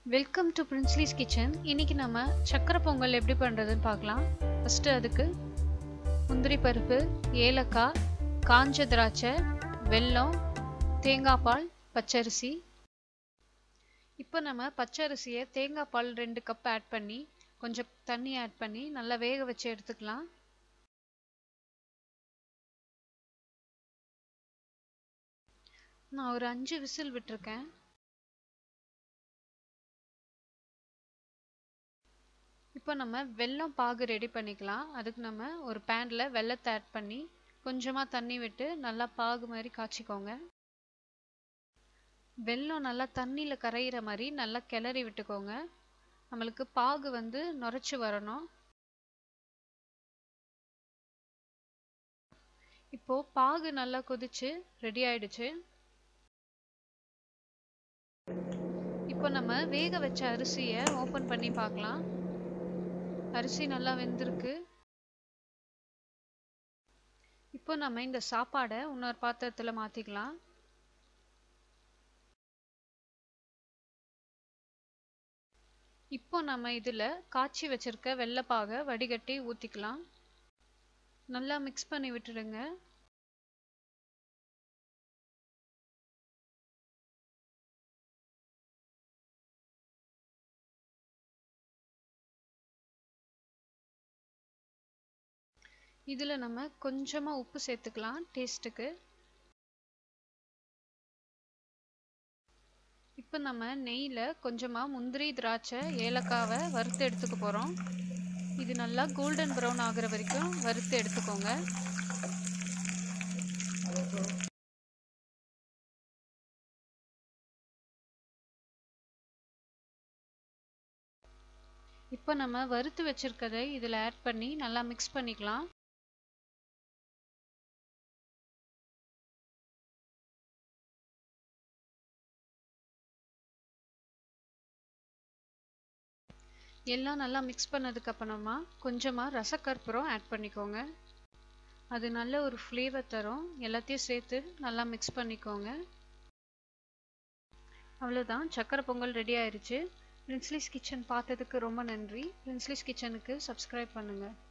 welcome to பிரின்ஸ்லீஸ் kitchen இன்னைக்கு நம்ம சக்கரை பொங்கல் எப்படி பண்ணுறதுன்னு பார்க்கலாம் ஃபஸ்ட்டு அதுக்கு முந்திரி பருப்பு ஏலக்காய் காஞ்ச திராட்சை வெல்லம் தேங்காய் பால் பச்சரிசி இப்போ நம்ம பச்சரிசியை தேங்காய் பால் ரெண்டு கப் ஆட் பண்ணி கொஞ்சம் தண்ணி ஆட் பண்ணி நல்லா வேக வச்சு எடுத்துக்கலாம் நான் ஒரு அஞ்சு விசில் விட்டுருக்கேன் இப்போ நம்ம வெல்லம் பாகு ரெடி பண்ணிக்கலாம் அதுக்கு நம்ம ஒரு பேனில் வெல்லத்தை ஆட் பண்ணி கொஞ்சமாக தண்ணி விட்டு நல்லா பாகு மாதிரி காய்ச்சிக்கோங்க வெல்லம் நல்லா தண்ணியில் கரையிற மாதிரி நல்லா கிளறி விட்டுக்கோங்க நம்மளுக்கு பாகு வந்து நுரைச்சி வரணும் இப்போ பாகு நல்லா கொதிச்சு ரெடி ஆயிடுச்சு இப்போ நம்ம வேக வச்ச அரிசியை ஓப்பன் பண்ணி பார்க்கலாம் அரிசி நல்லா வெந்திருக்கு இப்போ நம்ம இந்த சாப்பாடை இன்னொரு பாத்திரத்தில் மாற்றிக்கலாம் இப்போ நம்ம இதில் காய்ச்சி வச்சிருக்க வெள்ளைப்பாகை வடிகட்டி ஊற்றிக்கலாம் நல்லா மிக்ஸ் பண்ணி விட்டுடுங்க இதில் நம்ம கொஞ்சமாக உப்பு சேர்த்துக்கலாம் டேஸ்ட்டுக்கு இப்போ நம்ம நெய்யில் கொஞ்சமாக முந்திரி திராட்சை ஏலக்காவை வறுத்து எடுத்துக்க போகிறோம் இது நல்லா கோல்டன் ப்ரௌன் ஆகிற வரைக்கும் வறுத்து எடுத்துக்கோங்க இப்போ நம்ம வறுத்து வச்சிருக்கதை இதில் ஆட் பண்ணி நல்லா மிக்ஸ் பண்ணிக்கலாம் எல்லாம் நல்லா மிக்ஸ் பண்ணதுக்கு அப்புறமா கொஞ்சமாக ரசக்கற்பூரம் ஆட் பண்ணிக்கோங்க அது நல்ல ஒரு ஃப்ளேவர் தரும் எல்லாத்தையும் சேர்த்து நல்லா மிக்ஸ் பண்ணிக்கோங்க அவ்வளோதான் சக்கரை பொங்கல் ரெடி ஆயிடுச்சு பிரின்ஸ்லிஸ் கிச்சன் பார்த்ததுக்கு ரொம்ப நன்றி பிரின்ஸ்லிஸ் கிச்சனுக்கு சப்ஸ்கிரைப் பண்ணுங்கள்